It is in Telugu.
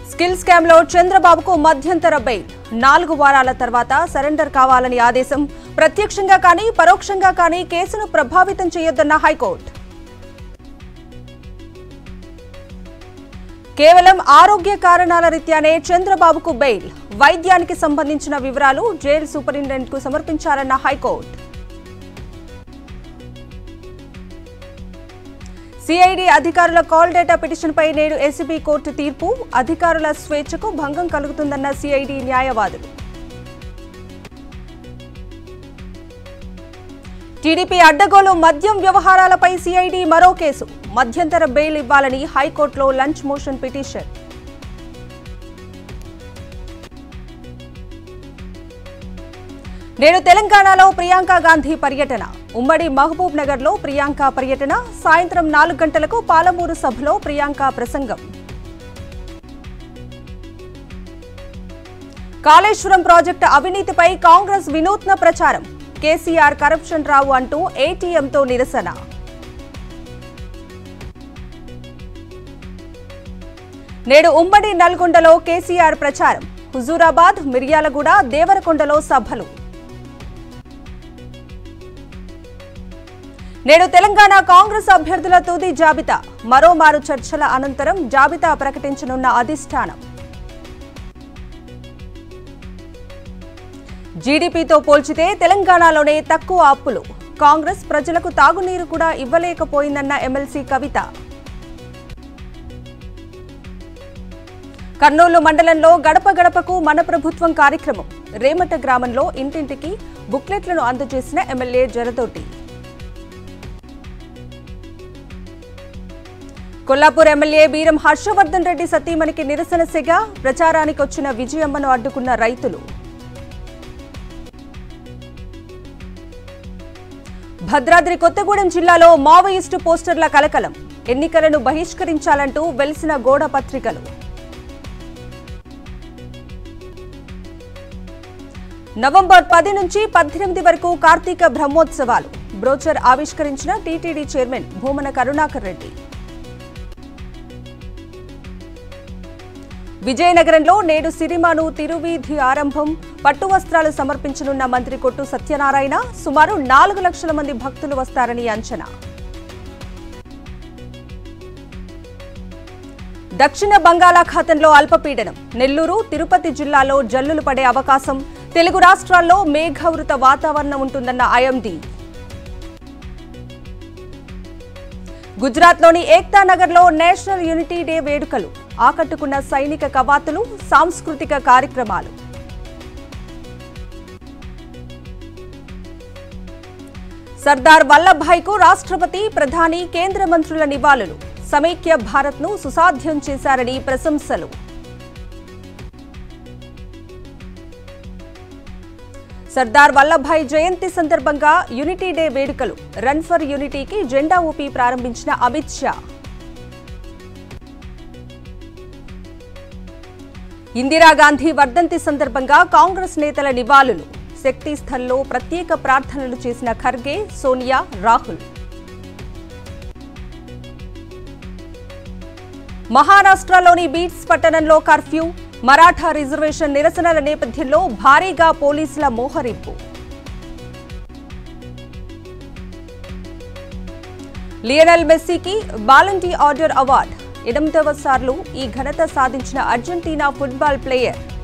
స్కిల్ స్కామ్ లో చంద్రబాబుకు మధ్యంతర బెయిల్ నాలుగు వారాల తర్వాత సరెండర్ కావాలని ఆదేశం ప్రత్యక్షంగా కానీ పరోక్షంగా కానీ కేసును ప్రభావితం చేయొద్దన్న హైకోర్టు కేవలం ఆరోగ్య కారణాల రీత్యానే చంద్రబాబుకు బెయిల్ వైద్యానికి సంబంధించిన వివరాలు జైలు సూపరింటెండెంట్ కు సమర్పించాలన్న హైకోర్టు సిఐడి అధికారుల కాల్ డేటా పిటిషన్పై నేడు ఏసీబీ కోర్టు తీర్పు అధికారుల స్వేచ్ఛకు భంగం కలుగుతుందన్న సిఐడి న్యాయవాదులు టీడీపీ అడ్డగోలు మద్యం వ్యవహారాలపై సిఐడి మరో కేసు మధ్యంతర బెయిల్ ఇవ్వాలని హైకోర్టులో లంచ్ మోషన్ పిటిషన్ నేడు తెలంగాణలో ప్రియాంక గాంధీ పర్యటన ఉమ్మడి మహబూబ్ నగర్ లో ప్రియాంక పర్యటన సాయంత్రం నాలుగు గంటలకు పాలమూరు సభలో ప్రియాంక ప్రసంగం కాళేశ్వరం ప్రాజెక్టు అవినీతిపై కాంగ్రెస్ వినూత్న ప్రచారం కేసీఆర్ కరప్షన్ రావు అంటూ ఏటీఎంతో నిరసన నేడు ఉమ్మడి నల్గొండలో కేసీఆర్ ప్రచారం హుజూరాబాద్ మిర్యాలగూడ దేవరకొండలో సభలు నేడు తెలంగాణ కాంగ్రెస్ అభ్యర్థుల తుది జాబితా మరోమారు చర్చల అనంతరం జాబితా ప్రకటించనున్న అధిష్టానం జీడీపీతో పోల్చితే తెలంగాణలోనే తక్కువ అప్పులు కాంగ్రెస్ ప్రజలకు తాగునీరు కూడా ఇవ్వలేకపోయిందన్న ఎమ్మెల్సీ కవిత కర్నూలు మండలంలో గడప గడపకు మన ప్రభుత్వం కార్యక్రమం రేమట గ్రామంలో ఇంటింటికి బుక్లెట్లను అందజేసిన ఎమ్మెల్యే జరదోటి కొల్లాపూర్ ఎమ్మెల్యే బీరం హర్షవర్ధన్ రెడ్డి సతీమణికి నిరసన సెగ ప్రచారానికి వచ్చిన విజయమ్మను అడ్డుకున్న రైతులు భద్రాద్రి కొత్తగూడెం జిల్లాలో మావోయిస్టు పోస్టర్ల కలకలం ఎన్నికలను బహిష్కరించాలంటూ వెలిసిన గోడ పత్రికలు నవంబర్ పది నుంచి పద్దెనిమిది వరకు కార్తీక బ్రహ్మోత్సవాలు బ్రోచర్ ఆవిష్కరించిన టీటీడీ చైర్మన్ భూమన కరుణాకర్ రెడ్డి విజయనగరంలో నేడు సిరిమాను తిరువీధి ఆరంభం పట్టు వస్త్రాలు సమర్పించనున్న మంత్రి కొట్టు సత్యనారాయణ సుమారు నాలుగు లక్షల మంది భక్తులు వస్తారని అంచనా దక్షిణ బంగాళాఖాతంలో అల్పపీడనం నెల్లూరు తిరుపతి జిల్లాలో జల్లులు పడే అవకాశం తెలుగు రాష్ట్రాల్లో మేఘావృత వాతావరణం ఉంటుందన్న ఐఎండీ గుజరాత్లోని ఏక్తా నగర్లో నేషనల్ యూనిటీ డే వేడుకలు ఆకట్టుకున్న సైనిక కవాతులు సాంస్కృతిక కార్యక్రమాలు సర్దార్ వల్లభాయ్కు రాష్ట్రపతి ప్రధాని కేంద్ర మంత్రుల నివాళులు సమైక్య భారత్ను సుసాధ్యం చేశారని ప్రశంసలు సర్దార్ వల్లభాయ్ జయంతి సందర్భంగా యూనిటీ డే వేడుకలు రన్ ఫర్ యూనిటీకి జెండా ఊపి ప్రారంభించిన అమిత్ షా ఇందిరాగాంధీ వర్ధంతి సందర్భంగా కాంగ్రెస్ నేతల నివాళులు శక్తి స్థల్లో ప్రత్యేక ప్రార్థనలు చేసిన ఖర్గే సోనియా రాహుల్ మహారాష్ట్రలోని బీట్స్ పట్టణంలో కర్ఫ్యూ మరాఠా రిజర్వేషన్ నిరసనల నేపథ్యంలో భారీగా పోలీసుల మోహరింపు లియనల్ మెస్సీకి వాలంటీ ఆర్డర్ అవార్డు ఎనిమిదవ సార్లు ఈ ఘనత సాధించిన అర్జెంటీనా ఫుట్బాల్ ప్లేయర్